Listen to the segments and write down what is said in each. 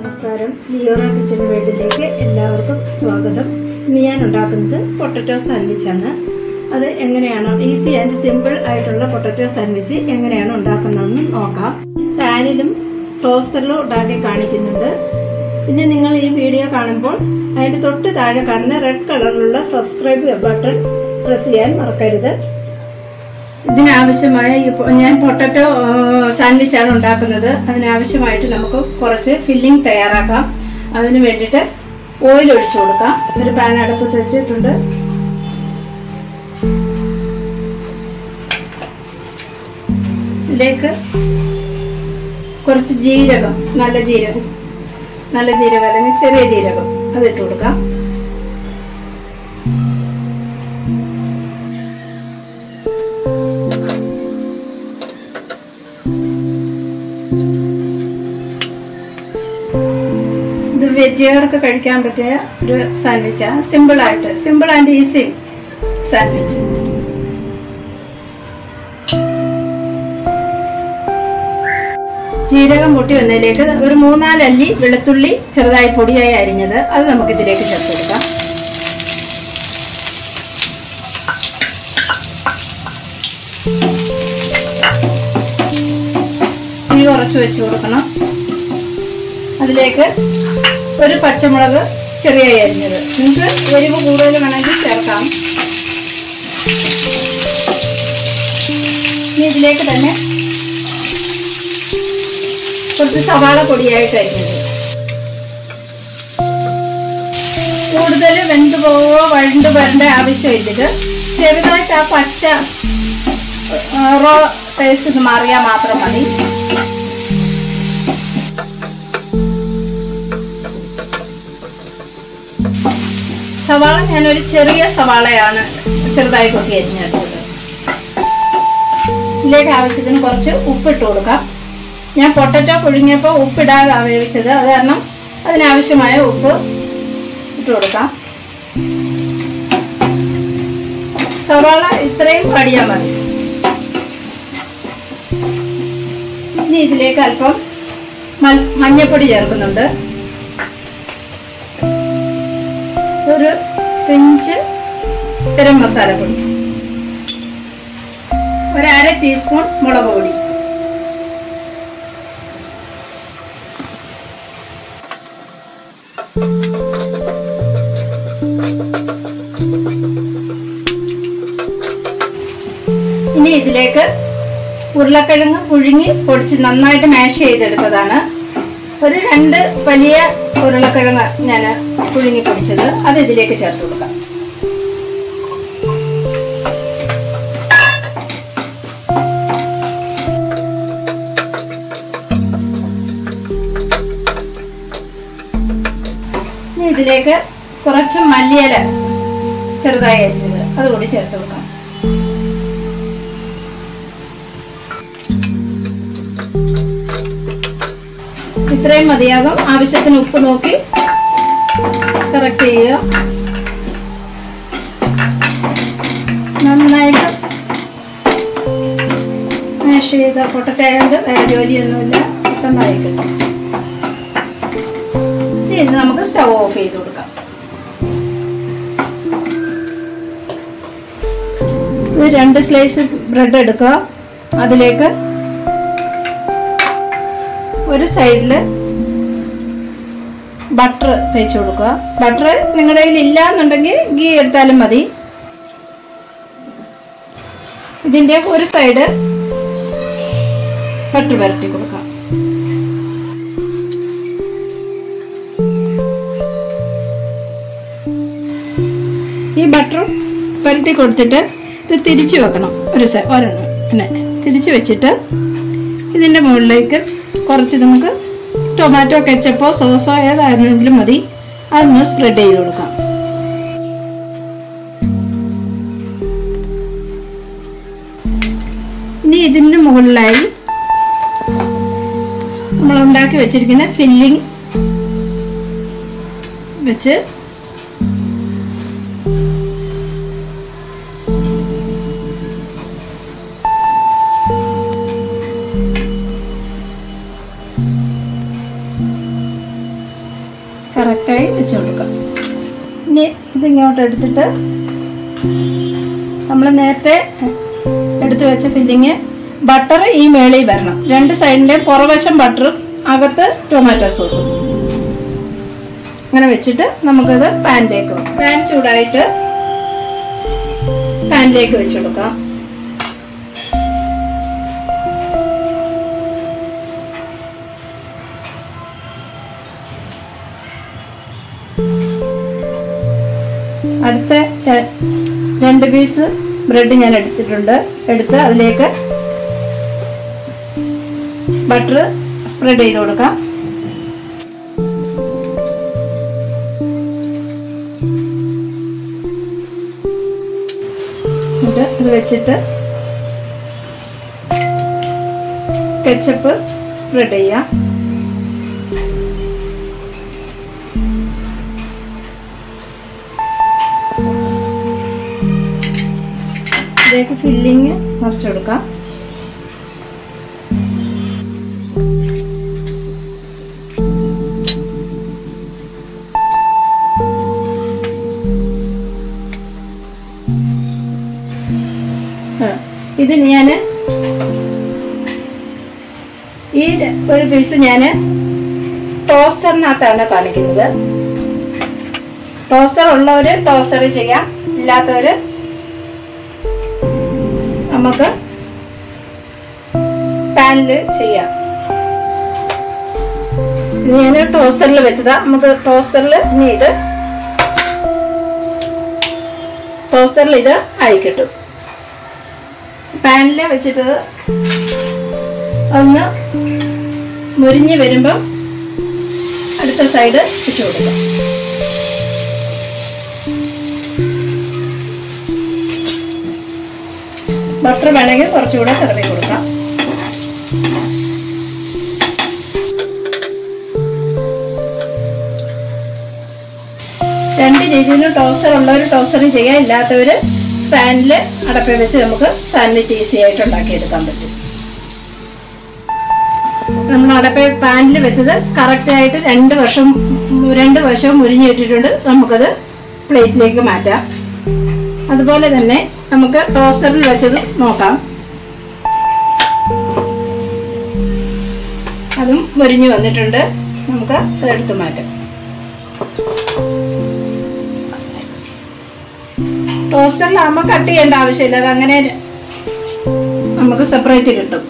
നമസ്കാരം ലിയോറ കിച്ചൺ വേൾഡിലേക്ക് എല്ലാവർക്കും സ്വാഗതം ഇന്ന് ഞാൻ ഉണ്ടാക്കുന്നത് പൊട്ടറ്റോ സാൻഡ്വിച്ചാണ് അത് എങ്ങനെയാണ് ഈസി ആൻഡ് സിമ്പിൾ ആയിട്ടുള്ള പൊട്ടറ്റോ സാൻഡ്വിച്ച് എങ്ങനെയാണ് ഉണ്ടാക്കുന്നതെന്ന് നോക്കാം പാനിലും ടോസ്റ്ററിലും ഉണ്ടാക്കി കാണിക്കുന്നുണ്ട് പിന്നെ നിങ്ങൾ ഈ വീഡിയോ കാണുമ്പോൾ അതിൻ്റെ തൊട്ട് താഴെ കാണുന്ന റെഡ് കളറിലുള്ള സബ്സ്ക്രൈബ് ബട്ടൺ പ്രസ് ചെയ്യാൻ മറക്കരുത് ഇതിനാവശ്യമായ ഈ പൊ- ഞാൻ പൊട്ടറ്റോ സാൻഡ്വിച്ച് ആണ് ഉണ്ടാക്കുന്നത് അതിനാവശ്യമായിട്ട് നമുക്ക് കുറച്ച് ഫില്ലിംഗ് തയ്യാറാക്കാം അതിന് വേണ്ടിയിട്ട് ഓയിൽ ഒഴിച്ചു കൊടുക്കാം ഒരു പാൻ അടുപ്പത്ത് വെച്ചിട്ടുണ്ട് ഇതിലേക്ക് കുറച്ച് ജീരകം നല്ല ജീരകം നല്ല ജീരകം അല്ലെങ്കിൽ ചെറിയ ജീരകം അത് ഇട്ട് കൊടുക്കാം ഇത് വെജുകാർക്ക് കഴിക്കാൻ പറ്റിയ ഒരു സാൻഡ്വിച്ചാണ് സിമ്പിളായിട്ട് സിമ്പിൾ ആൻഡ് ഈസി സാൻഡ്വിച്ച് ജീരകം പൊട്ടി വന്നതിലേക്ക് ഒരു മൂന്നാല് അല്ലി വെളുത്തുള്ളി ചെറുതായി പൊടിയായി അരിഞ്ഞത് അത് നമുക്ക് ഇതിലേക്ക് ചേർത്ത് കൊടുക്കാം തീ കുറച്ച് വെച്ച് കൊടുക്കണം അതിലേക്ക് ഒരു പച്ചമുളക് ചെറിയ അരിഞ്ഞത് നിങ്ങൾക്ക് എരിവ് കൂടുതൽ വേണമെങ്കിൽ ചേർക്കാം ഇനി ഇതിലേക്ക് തന്നെ കുറച്ച് സവാള പൊടിയായിട്ട് അരിഞ്ഞത് കൂടുതൽ വെന്ത് പോവോ വഴണ്ട് വരേണ്ട ആവശ്യമില്ല ഇത് ചെറുതായിട്ട് ആ പച്ച റോ ടേസ്റ്റ് മാറിയാൽ മാത്രം മതി സവാള ഞാനൊരു ചെറിയ സവാളയാണ് ചെറുതായി കൊത്തി അരിഞ്ഞെടുത്തത് ഇതിലേക്ക് ആവശ്യത്തിന് കുറച്ച് ഉപ്പിട്ട് കൊടുക്കാം ഞാൻ പൊട്ടറ്റോ പുഴുങ്ങിയപ്പോൾ ഉപ്പിടാതെ വേവിച്ചത് അത് കാരണം അതിനാവശ്യമായ ഉപ്പ് ഇട്ട് കൊടുക്കാം സവാള ഇത്രയും പടിയാൽ മതി ഇനി ഇതിലേക്ക് അല്പം മൽ- മഞ്ഞപ്പൊടി ചേർക്കുന്നുണ്ട് ഒരു പിഞ്ച് ഗരം മസാലപ്പൊടി ഒരു അര ടീസ്പൂൺ മുളക് പൊടി ഇനി ഇതിലേക്ക് ഉരുളക്കിഴങ്ങ് പുഴുങ്ങി പൊടിച്ച് നന്നായിട്ട് മാഷ് ചെയ്തെടുത്തതാണ് ഒരു രണ്ട് വലിയ ഉരുളക്കിഴങ്ങ് ഞാൻ പുഴുങ്ങി പൊടിച്ചത് അത് ഇതിലേക്ക് ചേർത്ത് കൊടുക്കാം ഇനി ഇതിലേക്ക് കുറച്ച് മല്ലിയില ചെറുതായി അരിഞ്ഞത് അതുകൂടി ചേർത്ത് കൊടുക്കാം ഇത്രയും മതിയാകും ആവശ്യത്തിന് ഉപ്പ് നോക്കി കറക്റ്റ് ചെയ്യുക നന്നായിട്ട് മാഷ് ചെയ്ത പൊട്ടത്തയാണ്ട് വേറെ ജോലിയൊന്നുമില്ല പെട്ടെന്നായി കിട്ടും ഇനി ഇത് നമുക്ക് സ്റ്റവ് ഓഫ് ചെയ്ത് കൊടുക്കാം ഇത് രണ്ട് സ്ലൈസ് ബ്രെഡ് എടുക്കുക അതിലേക്ക് ഒരു സൈഡിൽ ബട്ടർ തേച്ച് കൊടുക്കുക ബട്ടർ നിങ്ങളുടെ കയ്യിൽ ഇല്ല എന്നുണ്ടെങ്കിൽ ഗീ എടുത്താലും മതി ഇതിൻ്റെ ഒരു സൈഡ് ബട്ടർ പുരട്ടി കൊടുക്കാം ഈ ബട്ടർ പുരട്ടി കൊടുത്തിട്ട് ഇത് തിരിച്ചു വെക്കണം ഒരു സൈ ഒരെണ്ണം അങ്ങനെ തിരിച്ചു വെച്ചിട്ട് ഇതിൻ്റെ മുകളിലേക്ക് കുറച്ച് നമുക്ക് ടൊമാറ്റോ കെച്ചപ്പോ സോസോ ഏതായിരുന്നെങ്കിലും മതി അതൊന്ന് സ്പ്രെഡ് ചെയ്ത് കൊടുക്കാം ഇനി ഇതിൻ്റെ മുകളിലായി നമ്മൾ ഉണ്ടാക്കി വെച്ചിരിക്കുന്ന ഫില്ലിംഗ് വെച്ച് കറക്റ്റായി വെച്ച് കൊടുക്കാം ഇനി ഇതിങ്ങോട്ട് എടുത്തിട്ട് നമ്മൾ നേരത്തെ എടുത്തു വെച്ച ഫില്ലിങ് ബട്ടർ ഈ മേളിൽ വരണം രണ്ട് സൈഡിൻ്റെയും പുറവശം ബട്ടറും അകത്ത് ടൊമാറ്റോ സോസും അങ്ങനെ വെച്ചിട്ട് നമുക്കത് പാനിലേക്ക് വെക്കാം പാൻ ചൂടായിട്ട് പാനിലേക്ക് വെച്ച് കൊടുക്കാം അടുത്ത ര- രണ്ട് പീസ് ബ്രെഡ് ഞാൻ എടുത്തിട്ടുണ്ട് എടുത്ത് അതിലേക്ക് ബട്ടർ സ്പ്രെഡ് ചെയ്ത് കൊടുക്കാം എന്നിട്ട് ഇത് വെച്ചിട്ട് കെച്ചപ്പ് സ്പ്രെഡ് ചെയ്യാം ഇതിലേക്ക് ഫില്ലിങ് നിറച്ച് കൊടുക്കാം ആ, ഇത് ഞാൻ ഈ ര- ഒരു പീസ് ഞാൻ ടോസ്റ്ററിനകത്താണ് കാണിക്കുന്നത് ടോസ്റ്റർ ഉള്ളവര് ടോസ്റ്ററിൽ ചെയ്യാം ഇല്ലാത്തവര് നമുക്ക് പാനിൽ ചെയ്യാം ഇത് ഞാൻ ടോസ്റ്ററിൽ വെച്ചതാ നമുക്ക് ടോസ്റ്ററിൽ ഇനി ഇത് ടോസ്റ്ററിൽ ഇത് ആയി കിട്ടും പാനിൽ വെച്ചിട്ട് ഒന്ന് മുരിഞ്ഞ് വരുമ്പം അടുത്ത സൈഡ് ഇട്ട് കൊടുക്കാം ബട്ടർ വേണമെങ്കിൽ കുറച്ചുകൂടെ തിറവി കൊടുക്കാം രണ്ട് രീതിയിലും ടോസ്റ്റർ ഉള്ളവർ ടോസ്റ്ററും ചെയ്യാം ഇല്ലാത്തവർ പാനിൽ അടപ്പ വെച്ച് നമുക്ക് സാൻഡ്വിച്ച് ഈസി ആയിട്ട് ഉണ്ടാക്കിയെടുക്കാൻ പറ്റും നമ്മൾ അടപ്പ പാനിൽ വെച്ചത് കറക്റ്റായിട്ട് രണ്ട് വർഷം രണ്ട് വർഷവും മുരിഞ്ഞിട്ടിട്ടുണ്ട് നമുക്കത് പ്ലേറ്റിലേക്ക് മാറ്റാം അതുപോലെ തന്നെ നമുക്ക് ടോസ്റ്ററിൽ വെച്ചത് നോക്കാം അതും മുരിഞ്ഞു വന്നിട്ടുണ്ട് നമുക്ക് അതെടുത്ത് മാറ്റാം ടോസ്റ്ററിലാകുമ്പോൾ കട്ട് ചെയ്യേണ്ട ആവശ്യമില്ല അത് അങ്ങനെ നമുക്ക് സെപ്പറേറ്റ് കിട്ടും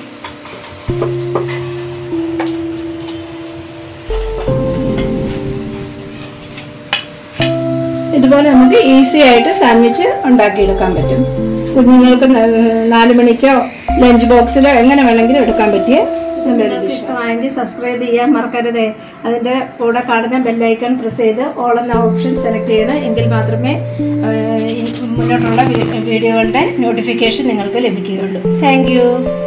ഇതുപോലെ നമുക്ക് ഈസി ആയിട്ട് സാൻഡ്വിച്ച് ഉണ്ടാക്കിയെടുക്കാൻ പറ്റും കുഞ്ഞുങ്ങൾക്ക് ന- നാല് മണിക്കോ ലഞ്ച് ബോക്സിലോ എങ്ങനെ വേണമെങ്കിലും എടുക്കാൻ പറ്റിയ നല്ലൊരു ഡിഷ് ഇഷ്ടമായെങ്കിൽ സബ്സ്ക്രൈബ് ചെയ്യാൻ മറക്കരുത് അതിൻ്റെ കൂടെ കാണുന്ന ബെല്ലൈക്കൺ പ്രസ് ചെയ്ത് ഓൾ എന്ന ഓപ്ഷൻ സെലക്ട് ചെയ്യണം എങ്കിൽ മാത്രമേ ഏഹ്, ഈ മുന്നോട്ടുള്ള വീ- വീഡിയോകളുടെ നോട്ടിഫിക്കേഷൻ നിങ്ങൾക്ക് ലഭിക്കുകയുള്ളൂ താങ്ക്